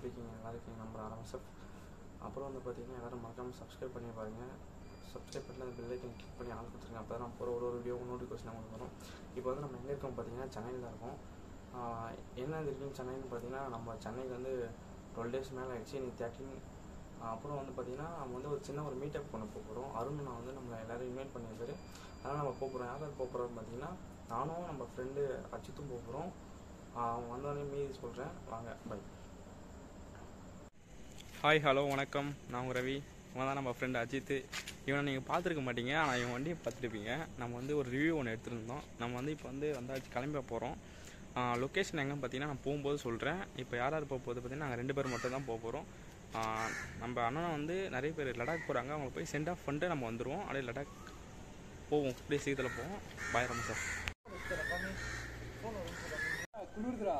இருக்கீங்க நல்லா இருக்கீங்க நம்பர் ஆரம்பிச்சப் அப்புறம் வந்து பார்த்தீங்கன்னா எல்லாரும் மறக்காமல் சப்ஸ்கிரைப் பண்ணி பாருங்க சப்ஸ்கிரைப் பண்ணி அந்த பெல் ஐக்கன் கிளிக் பண்ணி ஆள் கொடுத்துருங்க அப்போ தான் நான் போகிற ஒரு ஒரு வீடியோ நோட்டிஃபிகேஷன் உங்களுக்கு வரும் இப்போ வந்து நம்ம எங்கே இருக்கோம் பார்த்தீங்கன்னா சென்னையில் தான் இருக்கோம் ஆஹ் என்ன இருக்குன்னு சென்னைன்னு பார்த்தீங்கன்னா நம்ம சென்னைக்கு வந்து டுவெல் டேஸ் மேலே ஆயிடுச்சு நீ தேர்ட்டின் அப்புறம் வந்து பார்த்தீங்கன்னா நம்ம வந்து ஒரு சின்ன ஒரு மீட்டப் பண்ண போகிறோம் அருண் நான் வந்து நம்மளை எல்லாரும் இன்வைட் பண்ணியிருக்காரு அதனால் நம்ம போகிறோம் யார் யார் போகிறோம்னு பார்த்தீங்கன்னா நானும் நம்ம ஃப்ரெண்டு அஜித்தும் போகிறோம் அவன் வந்தோடனே மீதி சொல்கிறேன் வாங்க பை ஹாய் ஹலோ வணக்கம் நான் உங்கள் ரவி இவன் தான் நம்ம ஃப்ரெண்ட் அஜித் இவனை நீங்கள் பார்த்துருக்க மாட்டீங்க ஆனால் இவன் வண்டியை பார்த்துருப்பீங்க நம்ம வந்து ஒரு ரிவ்யூ ஒன்று எடுத்துருந்தோம் நம்ம வந்து இப்போ வந்து வந்தாச்சு கிளம்ப போகிறோம் லொக்கேஷன் எங்கன்னு பார்த்தீங்கன்னா நான் போகும்போது சொல்கிறேன் இப்போ யார் யார் போக போகுது பார்த்தீங்கன்னா நாங்கள் ரெண்டு பேர் மட்டும் தான் போக போகிறோம் நம்ம அண்ணனை வந்து நிறைய பேர் லடாக் போகிறாங்க அவங்க போய் சென்ட் ஆஃப் பண்ணிட்டு நம்ம வந்துடுவோம் அப்படியே லடாக் போவோம் அப்படியே சீக்கிரத்தில் போவோம் பாய் ரம சார் குளிர்துடா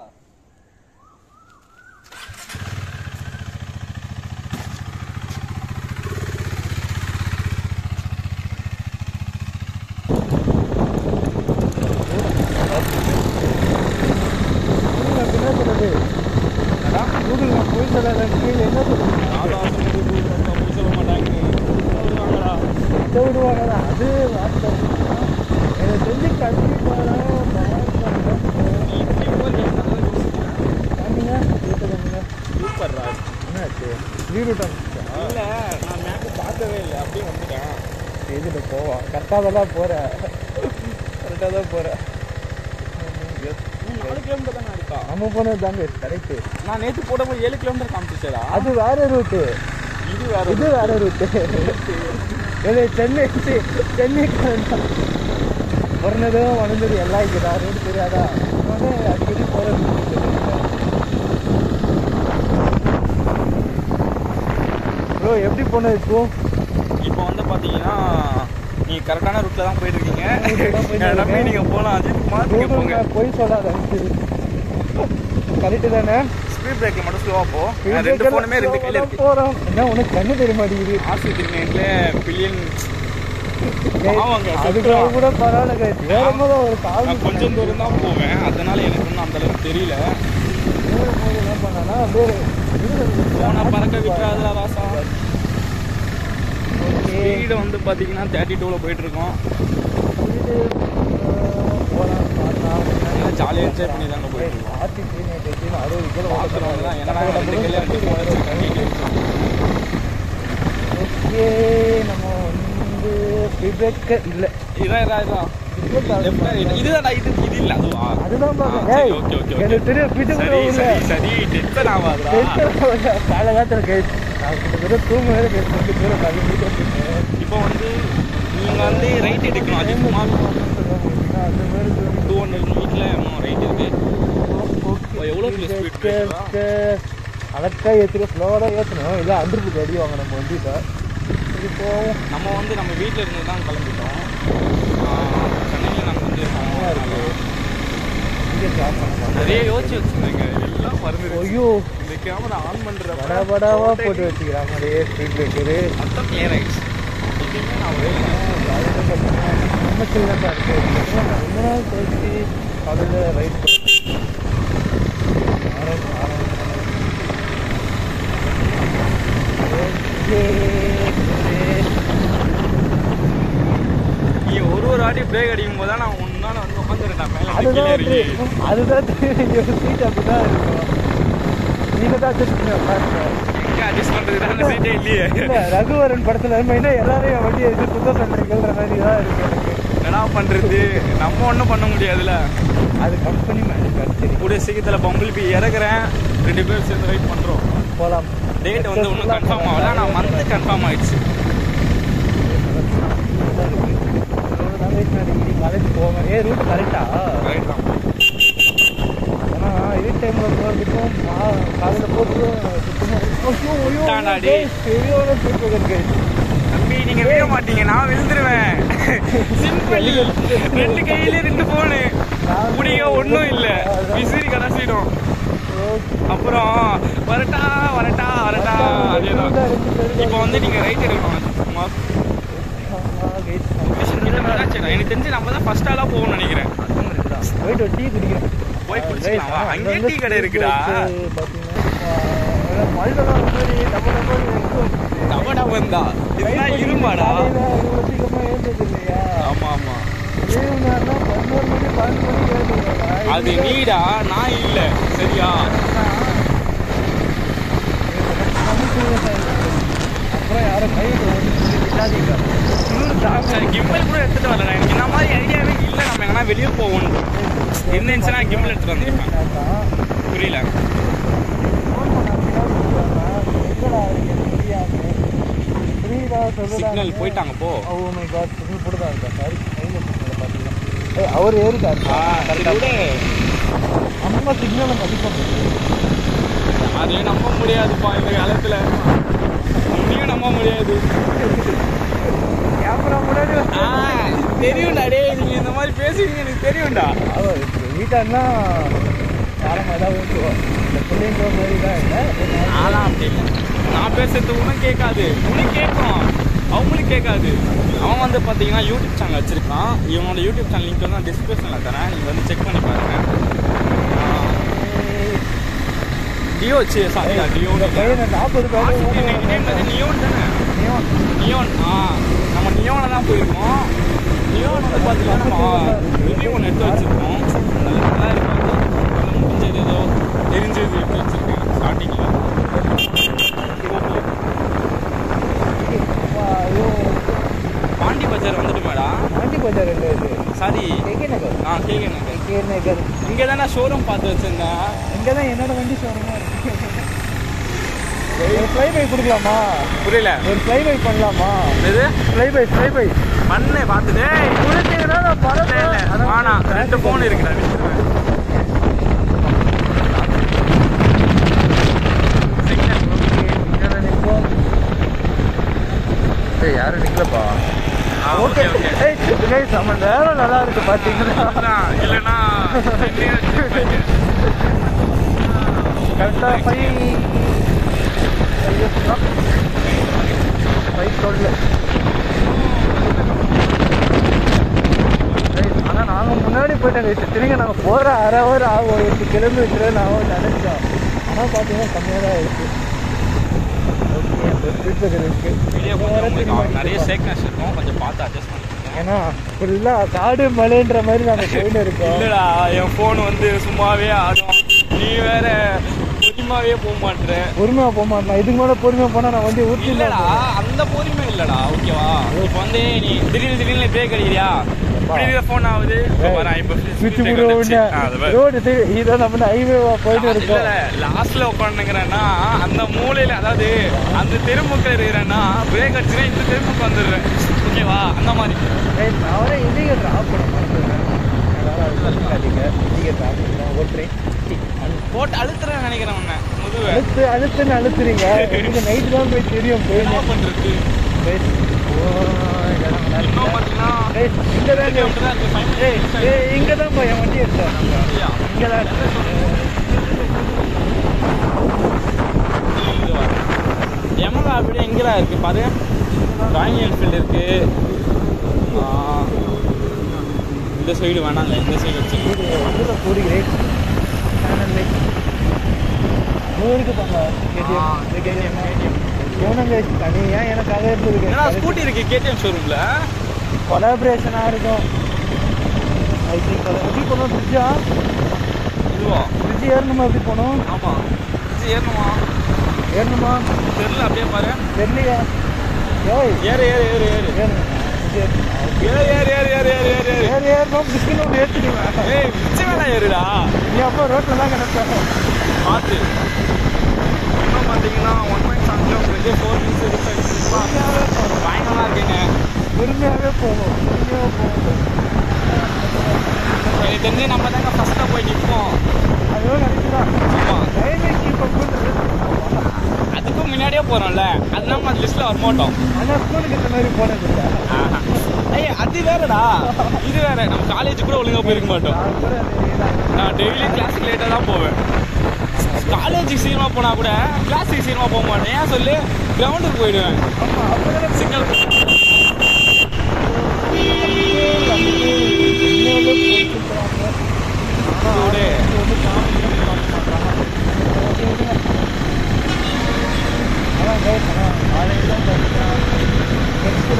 கூகுள் நான் போய் சொல்லல கீழே என்ன சொல்லுங்க விடுவாங்கடா அது வார்த்தை எனக்கு தெரிஞ்சு கண்டிப்பாக என்னாச்சு ரீரூட் இல்லை நான் மேப்பு பார்க்கவே இல்லை அப்படியே வந்துட்டேன் எதில் போவா கரெக்டாக தான் போகிறேன் கரெக்டாக தான் போகிறேன் நாலு கிலோமீட்டர் தானே இருக்கா நம்ம போனது தாங்க கரெக்டு நான் நேற்று போடும்போது ஏழு கிலோமீட்டர் காமிச்சிச்சடா அது வேற ரூட்டு இது வேற இது வேற ரூட்டு இது சென்னை சென்னை பிறந்ததும் வளர்ந்தது எல்லாம் இங்கே தான் ரூட் தெரியாதா வந்து அடிக்கடி போகிறது ப்ரோ எப்படி போனது இப்போ இப்போ வந்து பார்த்தீங்கன்னா நீங்க கரெக்டான ரூட்ல தான் போயிட்டு இருக்கீங்க route தான் போயிட்டு நம்பி இருக்கேன். நீங்க போகலாம் அஜித் மாத்திக்க கூகுள் போங்க மேப் போய் சொல்லாத கரெக்டு தானே ஸ்பீட் பிரேக்ல மட்டும் ஸ்லோவா போ நான் ரெண்டு போனுமே ரெண்டு கையில இருக்கு போகிறோம் என்ன உனக்கு கண்ணு தெரிய மாட்டேங்குது ஆஸ்பத்திரி நேட்ல பில்லியன் ஆமாங்க, அதுக்காக சுத்தமா. கூட பரவாயில்ல guys. வேகமா தான் ஒரு கால் நான் கொஞ்சம் தூரம் தான் போவேன் அதனால எனக்கு ஒன்றும் அந்த அளவுக்கு தெரியல தூரம் போய் என்ன பண்ணானா அப்படியே போனா பறக்க விட்டுறாதா ராசா Okay. ஸ்பீடு வந்து பார்த்தீங்கன்னா தேர்ட்டி டூவில் போயிட்டு இருக்கோம் இது, அஹ், போலாம், பார்க்கலாம். எல்லாம் ஜாலியாக என்ஜாய் பண்ணி தாங்க போயிட்டு இருக்கோம் ஆர்த்தி த்ரீ நைன்டி எயிட்டின்னு அறுபது கிலோ பார்க்குறவங்க தான் என்னடா ரெண்டு கையில ரெண்டு phone வச்சிருக்காங்க. ஓகே நம்ம வந்து ஸ்பீட் பிரேக்கர் இல்லை இதான் இதான் இதான் Left ஆ right. இதுதான்டா இது இது இல்ல அதுவா அதுதான் ஆ, பார்க்க சரி, ஏய், okay, okay, okay. எனக்கு தெரியும் ஸ்பீடு கூட சரி இல்லை சரி சரி டென்ஷன் ஆகாதுடா காலகாலத்தில் கைஸ் நான் கிட்டத்தட்ட தூங்குவேன் கைஸ் கொஞ்ச தூரம் அது மீட்டர் இப்போ வந்து நீங்க வந்து ரைட் எடுக்கணும் அது சும்மா அந்த மாதிரி டூ ஹண்ட்ரட் மீட்டர்ல ரைட் இருக்கு ஓ, எவ்வளவு கிலோ speed கேக்குதா? அழக்கா ஏற்றுக்க ஸ்லோவாக ஏற்றணும் இல்லை அண்டருக்கு அடி வாங்க நம்ம வண்டியில் இது போவோம் நம்ம வந்து நம்ம வீட்ல இருந்து தான் கிளம்பிட்டோம் ஆ, சென்னையில நம்ம வந்து நல்லா இருக்கு இங்கே ஸ்டாப் பண்ணலாம் நிறைய யோசிச்சு வச்சிருந்தேங்க எல்லாம் மறந்துருச்சு ஐயோ இந்த கேமரா ஆன் பண்ற படா படாவா போட்டு வச்சுக்கிறாங்க மாதிரியே ஸ்பீட் பிரேக்கரு மொத்தம் கிளியர் ஆயிடுச்சு எப்பயுமே நான் ஒரே நம்ம சின்ன தான் இருக்கு ரொம்ப நாள் கழிச்சு காலையில் ரைட் நீ ஒரு ஒரு வாட்டி பிரேக் அடிக்கும் போது தான் நான் உன்னால வந்து உட்காந்துருக்கேன் மேல இருந்து கீழே அதுதான் இறங்கி தெரியும். அதுதான் தெரியும் சீட் அப்படிதான் இருக்கும் நீங்க தான் adjust பண்ணி உட்காருங்க. எங்க அட்ஜஸ்ட் பண்றதுக்கு அந்த சீட்டே இல்லையே இல்ல ரகுவரன் படத்துல மெயினா எல்லாரும் என் வண்டியை இது சுத்தம் பண்றீங்கன்ற மாதிரி தான் இருக்கு எனக்கு என்னடா பண்றது நம்ம ஒன்றும் பண்ண முடியாதுல்ல அது கம்பெனி மேனுஃபேக்சரிங் கூடிய சீக்கிரத்தில் பம்பிள் பி இறக்குறேன் ரெண்டு பேரும் சேர்ந்து வெயிட் பண்றோம் போலாம் டேட் வந்து இன்னும் கன்ஃபார்ம் ஆகல ஆனால் மந்த் கன்ஃபார்ம் ஆயிடுச்சு காலேஜ் போவேன் ஏ ரூட் கரெக்டா ரைட் தான் ஆனா இதே டைம்ல போறதுக்கும் காலையில போட்டு விட்டான்டா டேய். பெரியவங்க போயிட்டு தம்பி நீங்க விழ மாட்டீங்க நான் விழுந்துருவேன் சிம்பிள் ரெண்டு கையிலே ரெண்டு போனு முடிய ஒன்றும் இல்லை விசிறி கடைசிடும் அப்புறம் வரட்டா வரட்டா வரட்டா அதேதான் இப்போ வந்து நீங்க ரைட் எடுக்கணும் சும்மா Location கிட்ட வந்தாச்சுடா. எனக்கு தெரிஞ்சு நம்ம தான் ஃபர்ஸ்ட் ஆளா போகணும்னு நினைக்கிறேன் போயிட்டு டீ குடிக்கிறேன் போய் குடிச்சுக்கலாம் வா. அங்கேயே டீ கடை இருக்குடா. பல்லெல்லாம் ரொம்ப டப டபன்னு எங்க வந்துச்சு? டபடா வந்தா இதுதான் கைப்பிடி இருமாடா காலையில இவ்வளவு சீக்கிரமா எழுந்தது இல்லையா? ஆமா ஆமா லீவு நேரம்னா பதினோரு மணி, பன்னெண்டு மணிக்கு எழுந்துருவேடா. அது இதுக்கு நீடா நான் இல்ல சரியா அப்புறம் யாரும் கையில் ஒன்று சொல்லி விட்டாதீங்க குளிர் தாங்க சரி கிம்பல் கூட எடுத்துட்டு வரல எனக்கு இந்த மாதிரி ஐடியாவே இல்ல நம்ம எங்கன்னா வெளியே போவோம் இருந்துச்சுன்னா கிம்பல் எடுத்துட்டு வந்திருப்பேன் புரியல சிக்னல் போயிட்டாங்க போ அவர் ஏறிட்டார் ஆ, சரி விடு. அம்மா சிக்னலை மதிப்பாங்க அதே நம்ப முடியாதுப்பா இந்த காலத்துல உன்னையும் நம்ப முடியாது கேமரா முன்னாடி ஆ, தெரியும்டா டேய் நீங்க இந்த மாதிரி பேசுவீங்க எனக்கு தெரியும்டா வீட்டான்னா யாரும் ஏதாவது ஊற்றுவோம் இந்த பிள்ளைங்க மாதிரி தான் இல்லை ஆலாம் அப்படி இல்லை நான் பேசுறது உனக்கு கேட்காது உனக்கு கேட்கும் அவங்களுக்கு கேட்காது அவன் வந்து பார்த்தீங்கன்னா யூடியூப் சேனல் வச்சிருக்கான் இவனோட யூடியூப் சேனல் லிங்க் வந்து நான் டிஸ்கிரிப்ஷனில் தரேன் நீங்கள் வந்து செக் பண்ணி பாருங்க டியோ வச்சு சாரிடா டியோ இந்த பையனை நாற்பது பேர் நியோன் தானே நியோன் ஆ நம்ம நியோனை தான் போயிருக்கோம் நியோன் வந்து பார்த்தீங்கன்னா நம்ம ரிவ்யூ ஒன்று எடுத்து வச்சிருக்கோம் நல்ல நல்லா இருக்கும் அது முடிஞ்சது ஏதோ தெரிஞ்சது எடுத்து வச்சிருக்கேன் ஸ்டார்டிங்கில் பாண்டி பஜார் வந்துட்டு மேடம் ஆண்டி பஜார் இல்லை இது சாரி கேகே நகர் ஆ கேட்க எனக்கு கே நகர் இங்கே தானே ஷோரூம் பார்த்து வச்சிருந்தேன் இங்கே தான் என்னோட வண்டி ஷோரூமாக இருக்கு ஒரு ஃப்ளை பை கொடுக்கலாமா புரியல ஒரு ஃப்ளை பை பண்ணலாமா இது ஃப்ளை பை ஃப்ளை பை பண்ணு பார்த்துட்டு கொடுத்தீங்கன்னா நான் பரவாயில்ல வேணாம் ரெண்டு ஃபோன் இருக்குடா விட்டுருவேன் யாரும் நிக்கலப்பா ஆ ஓகே ஓகே ஓகே நம்ம நேரம் நல்லா இருக்கு பாத்தீங்கன்னா அதான், இல்லைன்னா என்னையே வச்சிருப்பாங்க. கரெக்டா ஃபைவ் ஃபைவ் சொல்லு ஆனா நாங்க முன்னாடி போயிட்டோம் guys. திரும்பி நாங்க போற அரை ஹவர் ஆகும் ஒரு எட்டு கிலோமீட்டர் நான் நினைச்சோம் ஆனா பாத்தீங்கன்னா கம்மியா தான் இருக்கு ஓகே அந்த ஸ்பீட் இருக்கு வெளியே கொஞ்சம் உங்களுக்கு நிறைய சேக்னஸ் இருக்கும் கொஞ்சம் பார்த்து அட்ஜஸ்ட் பண்ணிக்கோங்க ஏன்னா ஃபுல்லா காடு மலைன்ற மாதிரி நாங்க போயிட்டு இருக்கோம் இல்லடா என் ஃபோன் வந்து சும்மாவே ஆடும் நீ வேற பொறுமாவே போக மாட்டேற பொறுமையா போக மாட்டேன் இதுக்கு மேல பொறுமையா போனா நான் வண்டி ஊற்றி இல்லடா அந்த பொறுமை இல்லடா ஓகேவா இப்போ வந்து நீ திடீர்னு திடீர்னு பிரேக் அடிக்கிறியா திடீர்னு ஃபோன் ஆகுது இப்போ வரேன் இப்போ சுவிட்ச் break போட வந்துச்சு. ஆ, அது பாரு. ரோடு இதான் நம்ம ஹைவேவா போயிட்டு இருக்கோம் இல்ல லாஸ்ட்ல உட்காந்துங்கிறேன்னா அந்த மூலையில அதாவது அந்த தெருமுக்கில் இருக்கிறேன்னா பிரேக் அடிச்சுன்னா இந்த தெருமுக்கு வந்துடுறேன் ஓகேவா அந்த மாதிரி ஏய், நான் வர இண்டிகேட் ட்ராப் பண்ண மாட்டேன் அதனால அது கற்றுக்காதீங்க இண்டிகேட் ட்ராப் பண்ணலாம் ஓட்டுறேன் போட்டு அழுத்துறேன் நினைக்கிறேன் உன்னை முதுவை அழுத்து அழுத்துன்னு அழுத்துறீங்க எனக்கு நைட்டு தான் போய் தெரியும் என்ன போயிடும் பண்றது இன்னும் பார்த்தீங்கன்னா இங்கே தான் கிலோமீட்டர் தான் இருக்கு five minutes ஏய் ஏய் இங்கே தான் போய் என் வண்டி எடுத்தேன் சரியா? இங்கே தான் இது வரேன். எமகா அப்படியே எங்கடா இருக்கு பாரு ராயல் என்ஃபீல்டு இருக்கு ஆ, இந்த சைடு வேணாங்க இந்த சைடு வச்சு இதில் கூடுகிறேன் சேனல் நூறுக்கு போங்க கேடிஎம் போனங்க தனியாக எனக்காக என்னடா இருந்தது ஸ்கூட்டி இருக்கு கேடிஎம் ஷோரூம்ல கொலாபரேஷனாக இருக்கும் ஐ திங்க் எப்படி போனோம் ஃப்ரிட்ஜா இதுவா ஃப்ரிட்ஜ் ஏறணுமா எப்படி போனோம் ஆமா இது ஏறணுமா ஏறணுமா தெரியல அப்படியே பாரு தெரியலையா ஏய் ஏறு ஏறு ஏறு ஏறு ஏறணும் ஏறு ஏறு ஏறு ஏறு ஏறு ஏறு ஏறு ஏறி ஏறணும் பிஸ்கின் ஒன்று ஏற்றிடுவேன் ஏய் மிச்ச வேணா ஏறுடா நீ அப்போ ரோட்டில் தான் கிடப்பேன் பார்த்து இன்னும் பார்த்தீங்கன்னா ஒன் பாயிண்ட் செவன் கிலோமீட்டருக்கு ஃபோர் மினிட்ஸ் பயங்கரமாக இருக்குங்க பொறுமையாகவே போகணும் பொறுமையாக போகணும் எனக்கு தெரிஞ்சு நம்ம தாங்க ஃபஸ்ட்டாக போய் நிற்போம் அதுவும் கரெக்டு தான் ஆமாம் டைமிங் கீப் அப் பண்ணுறது அதுக்கும் முன்னாடியே போகிறோம்ல அது நம்ம அந்த லிஸ்ட்டில் வர மாட்டோம் ஆனால் ஸ்கூலுக்கு இந்த மாதிரி போனது இல்லை ஆஹா. ஏய் அது வேறடா இது வேற நம்ம காலேஜ் கூட ஒழுங்கா போயிருக்க மாட்டோம் நான் கூட தெரியல நான் டெய்லி கிளாஸுக்கு லேட்டாக தான் போவேன் காலேஜுக்கு சீக்கிரமா போனா கூட கிளாஸுக்கு சீக்கிரமா போக மாட்டேன் ஏன் சொல்லு கிரவுண்டுக்கு போயிடுவேன் ஆமாம் அப்போ சிக்னல் ஆனால் காலையில் பார்த்தீங்கன்னா கெடுக்கிற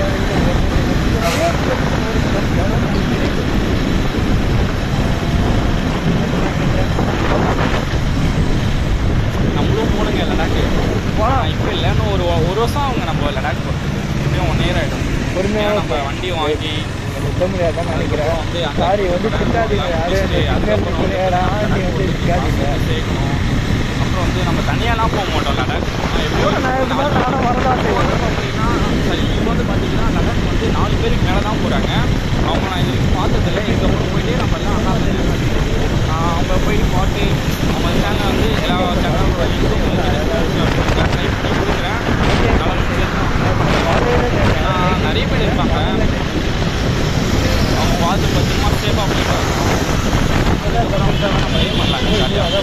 நம்மளும் போடுங்க லடாக்கு போலாம். இப்போ இல்லைன்னு ஒரு ஒரு வருஷம் அவங்க நம்ம லடாக் போகிறதுக்கு எப்படியும் ஒன் இயர் ஆகிடும் பொறுமையாக நம்ம வண்டி வாங்கி விட முடியாதான் நினைக்கிறேன் அதுக்கப்புறம் வந்து அங்க சாரி வந்து திட்டாதீங்க யாரும் முடிச்சுட்டு அதுக்கப்புறம் வந்து ஆண்டி வந்து திட்டாதீங்க சேர்க்கணும் அப்புறம் வந்து நம்ம தனியாலாம் போக மாட்டோம் லடாக் ஆனா எப்படியும் நான் இருந்தாலும் நானும் வரதான் செய்வேன் அப்படின்னா சரி இப்போ வந்து பார்த்தீங்கன்னா லடாக் வந்து நாலு பேருக்கு மேலே தான் போகிறாங்க அவங்க நான் இது வரைக்கும் பார்த்ததில்ல எங்கே போயிட்டு நம்ம எல்லாம் அண்ணா வந்து அவங்க போய் பார்த்து நம்ம சேனல் வந்து எல்லா சேனலோட லிங்க்கும் ட்ரை பண்ணி கொடுக்குறேன் நல்லா முடிஞ்சிருக்கும் ஏன்னா நிறைய பேர் இருப்பாங்க அவங்க பார்த்து பத்திரமா சேஃபாக போயிட்டு அதுக்கப்புறம் வந்து நம்ம ஏன் பண்ணலாங்க ஜாலியாக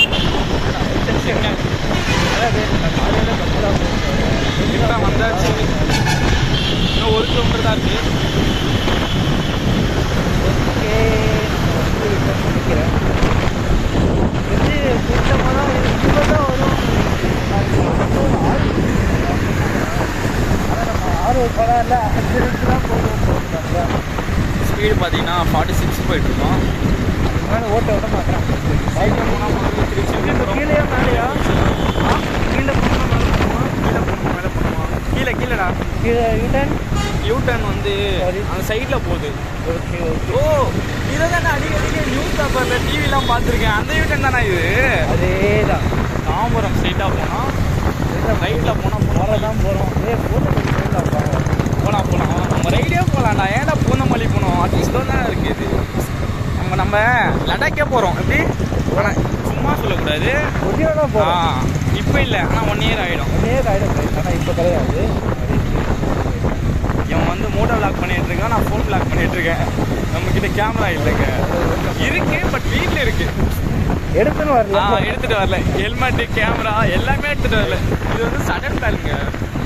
கிட்ட வந்தாச்சு இன்னும் ஒரு கிலோமீட்டர் தான் இருக்கு ஓகே நினைக்கிறேன் இது கூட்டமாக தான் இப்போ தான் வரும் ஆனால் நம்ம ஆர்வம் படம் இல்லை அஞ்சு நிமிஷம் தான் போடுவோம் ஸ்பீடு பார்த்தீங்கன்னா ஃபார்ட்டி சிக்ஸ் போயிட்டு இருக்கோம் அதனால ஓட்ட விட மாட்டேன் சைக்கிள் போனால் முதல்ல திருச்சி வந்துடும். கீழே மேலேயா ஆ? கீழே போகணுமா மேலே போகணுமா கீழே போகணுமா மேலே போகணுமா கீழே கீழேடா கீழே யூட்டன் யூ டர்ன் வந்து Sorry. அந்த சைடில் போகுது ஓகே ஓகே ஓ இதை தான் நான் அடிக்கடி நியூஸ் பேப்பரில் டிவிலாம் பார்த்துருக்கேன் அந்த யூ டர்ன் தானே இது அதே தான் தாம்பரம் ஸ்ட்ரைட்டாக போனால் ரைட்டில் போனால் போனால் தான் போகிறோம் ஏ போட்டு போலாம் போலாம் நம்ம ரைடே போகலாம்டா ஏன்டா பூந்தமல்லி போகணும் அது ஸ்லோ தானே இருக்கு இது நம்ம நம்ம லடாக்கே போகிறோம் எப்படி ஆனால் சும்மா சொல்லக்கூடாது ஒரிஜினலாக ஆ போகிறோம் இப்போ இல்லை ஆனால் ஒன் இயர் ஆகிடும் ஒன்னே ஆகிடும் ஆனால் இப்போ கிடையாது இவன் வந்து மோட்டோ விளாக் பண்ணிட்டு இருக்கான் நான் ஃபோன் விளாக் பண்ணிட்டு இருக்கேன் நம்ம கிட்ட கேமரா இல்லைங்க இருக்கு பட் வீட்டில் இருக்கு எடுத்துன்னு ஆ வரல எடுத்துட்டு வரல ஹெல்மெட் கேமரா எல்லாமே எடுத்துட்டு வரல இது வந்து சடன் பிளானுங்க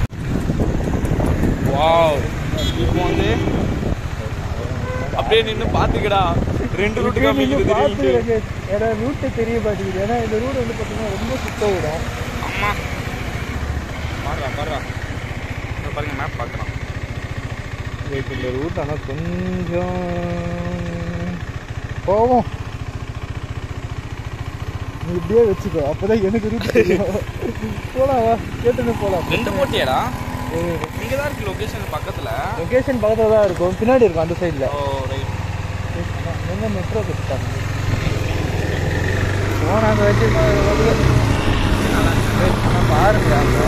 வாவ் இப்போ வந்து அப்படியே நின்று பார்த்துக்கடா ரெண்டு ரூட்டு காமிக்குது பார்த்து தெரியுது எனக்கு ஏன்னா ரூட்டு தெரிய மாட்டேங்குது ஏன்னா இந்த ரூட் வந்து பார்த்தீங்கன்னா ரொம்ப சுத்த விடும் அம்மா பாடுறா பாடுறா இங்க பாருங்க மேப் பார்க்கலாம் இப்போ இந்த ரூட் ஆனால் கொஞ்சம் போவோம் நீ இப்படியே வச்சுக்கோ அப்போதான் எனக்கு ரூட் தெரியும் போலாம் வா கேட்டுன்னு போகலாம் ரெண்டு போட்டியாடா இங்கே தான் இருக்கு லொகேஷன் பக்கத்தில் லொகேஷன் பக்கத்தில் தான் இருக்கும் பின்னாடி இருக்கும் அந்த சைடில் ஓ ரைட் எங்கே மெட்ரோ கட்டுட்டாங்க ஃபோன் அங்கே வச்சு பாருங்க அங்கே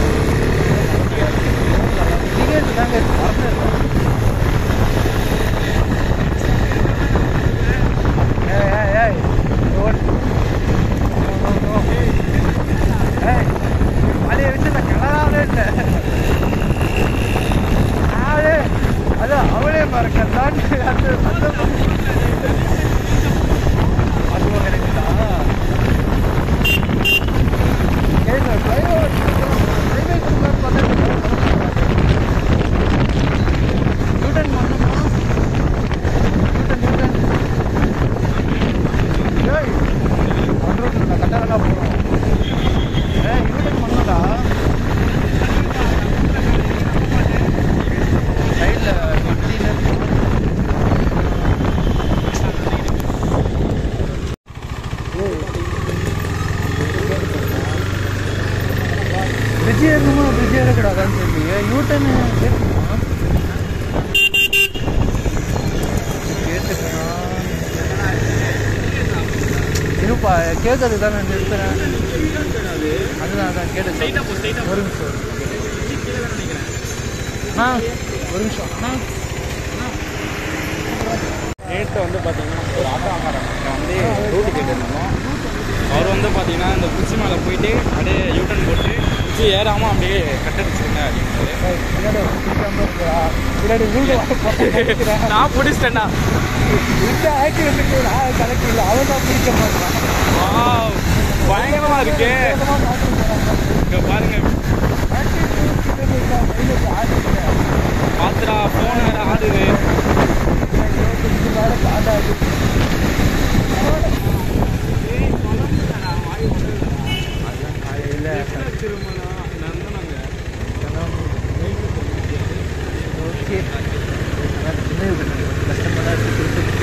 டிக்கெட் தாங்க மறந்துடுறேன் ஏய் ஏய் ஏய் ஓட் நோ நோ நோ ஏய் அலைய வச்சு நான் கலராகவே இல்லை ஆளே அது அவளே மறக்கத்தான் அது அந்த அதுவும் கிடைக்குதா ஏய் நான் டிரைவர் டிரைவர் பார்த்தா நியூட்டன் பண்ணணுமா நியூட்டன் நியூட்டன் ஏய் பண்ணுறது நான் கட்டாரலா போகிறோம் ஏய் நியூட்டன் பண்ணடா சைடில் பிரிட்ஜ் ஏறணுமா பிரிட்ஜ் ஏறக்கூடாதான்னு தெரியலையே யூட்டன் ஏறணுமா இருப்பா கேட்கறது தான் நான் நிறுத்துறேன் அதுதான் அதான் கேட்டு ஸ்ட்ரைட்டாக போ ஸ்ட்ரைட்டாக ஒரு நிமிஷம் அண்ணா ஒரு நிமிஷம் அண்ணா நேற்று வந்து பார்த்தீங்கன்னா ஒரு ஆட்டோ ஆகாரங்க வந்து ரூட்டு கேட்டிருந்தோம் அவர் வந்து பார்த்தீங்கன்னா இந்த குச்சி மேலே போயிட்டு அப்படியே யூட்டன் போட்டு குச்சி ஏறாமல் அப்படியே கட்டடிச்சிருங்க அப்படின்ட்டு பின்னாடி பிடிக்காம இருக்கா பின்னாடி வீடு வாங்க நான் பிடிச்சிட்டேன்டா இந்த ஆக்சிடென்ட்டுக்கு நான் கணக்கு இல்லை அவன் தான் பிடிக்க மாட்டான் வாவ் பயங்கரமாக இருக்கே இங்கே பாருங்க பாத்துடா ஃபோன் வேறு ஆடுது திருமணம் ஓகே சின்ன கஷ்டமாக தான் இருக்கு திருப்பதி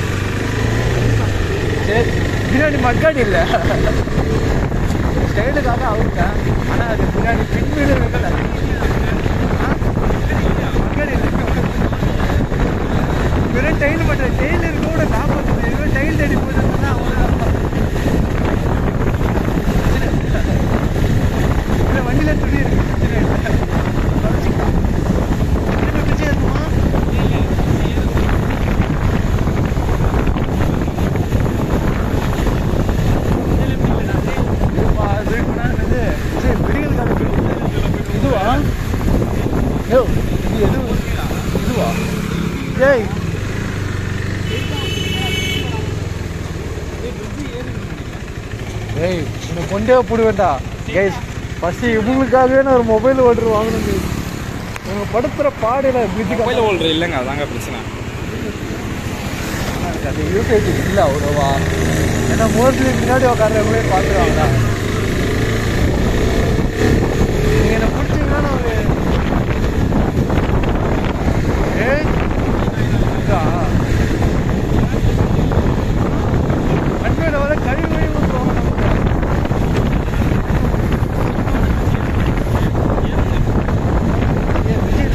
சரி பின்னாடி மக்காடி இல்லை ஸ்டைலுக்காக அவுட்டேன் ஆனால் அது பின்னாடி பின்வீடு இருக்கல மக்காடி இல்லை வெறும் டைல் மட்டும் டைல் இருக்க கூட நாற்பது வெறும் டைல் தேடி போயிருந்தா இல்லை வண்டியில் துணி இருக்கு பிரச்சனை இல்லை தொடச்சிக்கலாம் திரும்ப பிச்சை இருக்குமா இதுவா? இது இப்ப நான் என்னது? சரி, விடியல் காலத்து இதுவா யோ, இது எது இதுவா ஏய் ஏய் உன்னை கொண்டே போடுவேண்டா கைஸ் ஃபஸ்ட்டு இவங்களுக்காகவே நான் ஒரு மொபைல் ஓட்டுரு வாங்கணும் இவங்க படுத்துகிற பாடையில் மொபைல் பிரிட்ஜுக்கு ஹோல்டர் இல்லைங்க அதாங்க பிரச்சனை அது யூசேஜ் இல்லை அவ்வளோவா ஏன்னா மோஸ்ட்லி முன்னாடி உட்கார்றவங்களே பார்த்துருவாங்களா நீங்கள் என்னை பிடிச்சிங்கன்னா நான் ஒரு ஏய் இதா? அண்மையில வர கழிவு கழிவு ஊத்துவாங்க நமக்கு. ஏய், விஜய்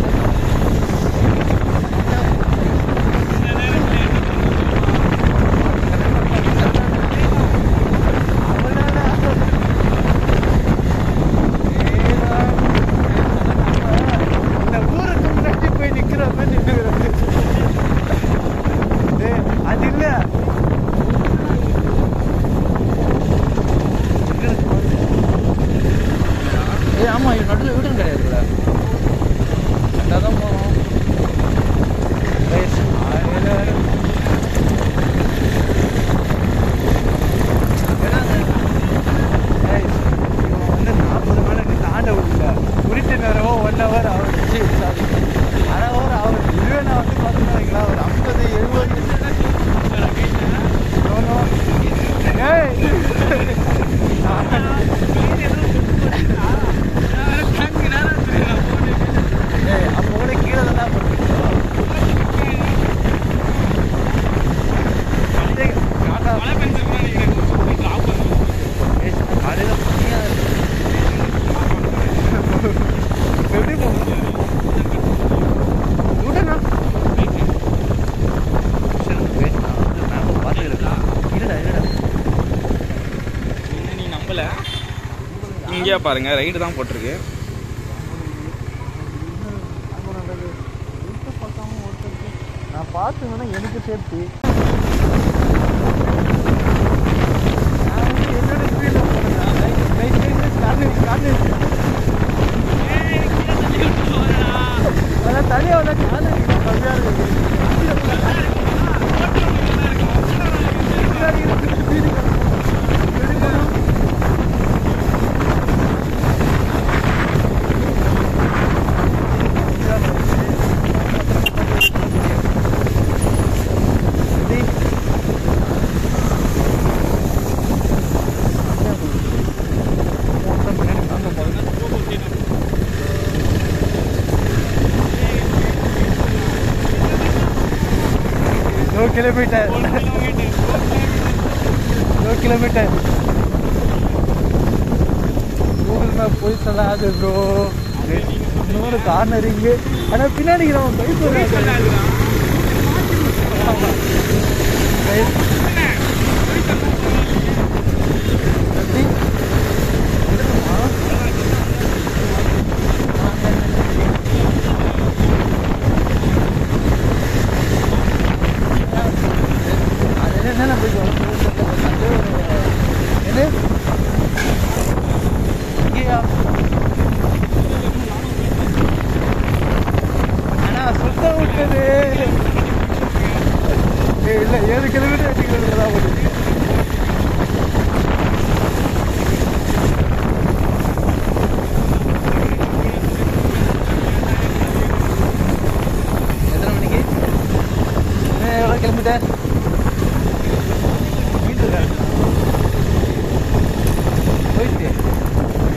இந்த ஊருக்கு முன்னாடி போய் நிக்கிற மாதிரி நின்னுக்கிறது. டேய், அது இல்ல ஏய் ஆமா இது நடுவில் வீடும் கிடையாதுல்ல அதான் போகணும் Guys, காலையில Guys, இவன் வந்து நாற்பது மணிக்கு தாண்ட விடல குறித்த நேரமோ ஒன் ஹவர் ஆகுது சாரி அரை ஹவர் ஆகுது இதுவே நான் வந்து பார்த்தீங்கன்னா வைங்களேன், ஒரு ஐம்பது எழுபது ஏய் ஏய் அப்போ கூட கீழே தான் போட்டுருக்கோம் காட்டா மழை பெஞ்சிருக்குன்னு நினைக்கிறேன் டிராப் வந்து ஏய், காலையில பனியா இருக்கு. இப்ப எப்படி போகணும்? விடுண்ணா. சரி, wait, நான் வந்து map அ பார்த்துக்கிறேன். இருடா, இருடா. என்ன நீ நம்பல இங்கேயா பாருங்க ரைடு தான் போட்டிருக்கு நான் பார்த்துங்கன்னா எனக்கு சேஃப்டி என்னோட ஸ்பீடில் போனேன் ரைட் ரைட் ஸ்டார்ட் ஸ்டார்ட் அதான் தனியாக வந்தா கால கம்மியாக இருக்கு दो किलोमीटर दो किलोमीटर கூகுள் மேப் போய் சொல்லாது ப்ரோ இன்னொரு கார்னர் இங்கே ஆனால் பின்னாடி நம்ம பைக் வராது Guys. எப்படி? எடுக்கணுமா? அது என்னென்ன போய் என்ன இங்கேயா ஆனா சுத்த விட்டது ஏய், இல்ல ஏழு கிலோமீட்டர் எட்டு கிலோமீட்டர் தான் போகுது எத்தனை மணிக்கு இன்னும் எவ்வளோ கிலோமீட்டர் மீட்டர் போயிட்டு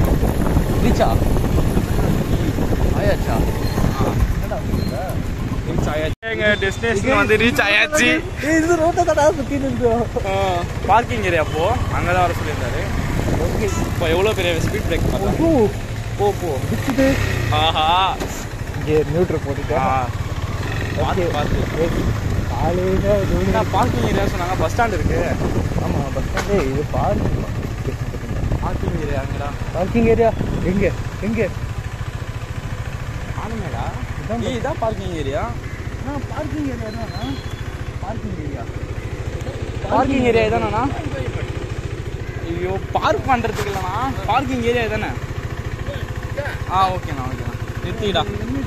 ரீச்சா ஆயாச்சா என்னடா சொல்ற? ரீச் ஆயாச்சு எங்க டெஸ்டினேஷன் வந்து ரீச் ஆயாச்சு ஏய் இது ரோட்டை தடா சுற்றி நின்றோம் பார்க்கிங் ஏரியா போ அங்கே தான் வர சொல்லியிருந்தாரு ஓகே இப்போ எவ்வளோ பெரிய ஸ்பீட் பிரேக் பார்த்தா ஓ போ போ பிடிச்சிட்டு ஆஹா இங்கே நியூட்ரல் ஆ போட்டுட்டேன் பார்த்து பார்த்து காலையில் என்ன பார்க்கிங் ஏரியா சொன்னாங்க பஸ் ஸ்டாண்ட் இருக்கு ஆமாம் பஸ் ஸ்டாண்டே இது பார்க்கிங் பார்க்கிங் ஏரியா அங்கடா பார்க்கிங் ஏரியா எங்கே எங்கே ஆனுமேடா இதான் ஏய் இதான் பார்க்கிங் ஏரியா ஆ பார்க்கிங் ஏரியா தான் பார்க்கிங் ஏரியா பார்க்கிங் ஏரியா தானேண்ணா ஐயோ பார்க் பண்ணுறதுக்கு இல்லைண்ணா பார்க்கிங் ஏரியா தானே ஆ ஓகேண்ணா ஓகேண்ணா நிறுத்திடா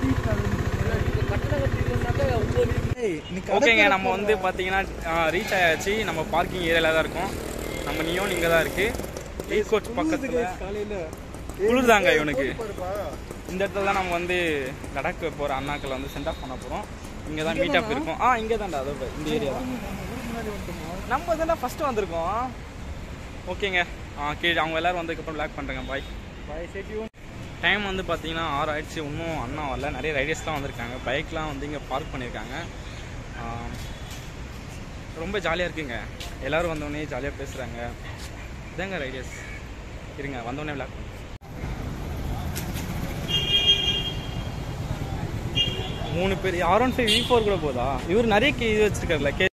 ஓகேங்க நம்ம வந்து பார்த்தீங்கன்னா ரீச் ஆயாச்சு நம்ம பார்க்கிங் ஏரியாவில் தான் இருக்கோம் நம்ம நியோன் இங்கே தான் இருக்கு எயிட் கோச் பக்கத்தில் காலையில் குளிர்தாங்க இவனுக்கு இந்த இடத்துல தான் நம்ம வந்து லடாக் போகிற அண்ணாக்களை வந்து சென்ட் ஆஃப் பண்ண போகிறோம் இங்கே தான் மீட் அப் இருக்கும் ஆ இங்கே தான்டா அதோட இந்த ஏரியா தான் நம்ம இதெல்லாம் ஃபஸ்ட்டு வந்திருக்கோம் ஓகேங்க ஆ கீழே அவங்க எல்லாரும் வந்ததுக்கப்புறம் லேக் பண்ணுறேங்க பாய் பாய் செட்யூன் டைம் வந்து பார்த்தீங்கன்னா ஆறு ஆயிடுச்சு இன்னும் அண்ணா வரல நிறைய ரைடர்ஸ்லாம் வந்திருக்காங்க பைக்லாம் வந்து இங்கே பார்க் பண்ணியிருக்காங்க ஆ, ரொம்ப ஜாலியாக இருக்குங்க எல்லோரும் வந்தோடனே ஜாலியாக பேசுகிறாங்க இதாங்க ரைடர்ஸ் இருங்க வந்தோடனே விளாக் மூணு பேர் R one five V four கூட போதா இவர் நிறைய கே இது வச்சிருக்காருல கே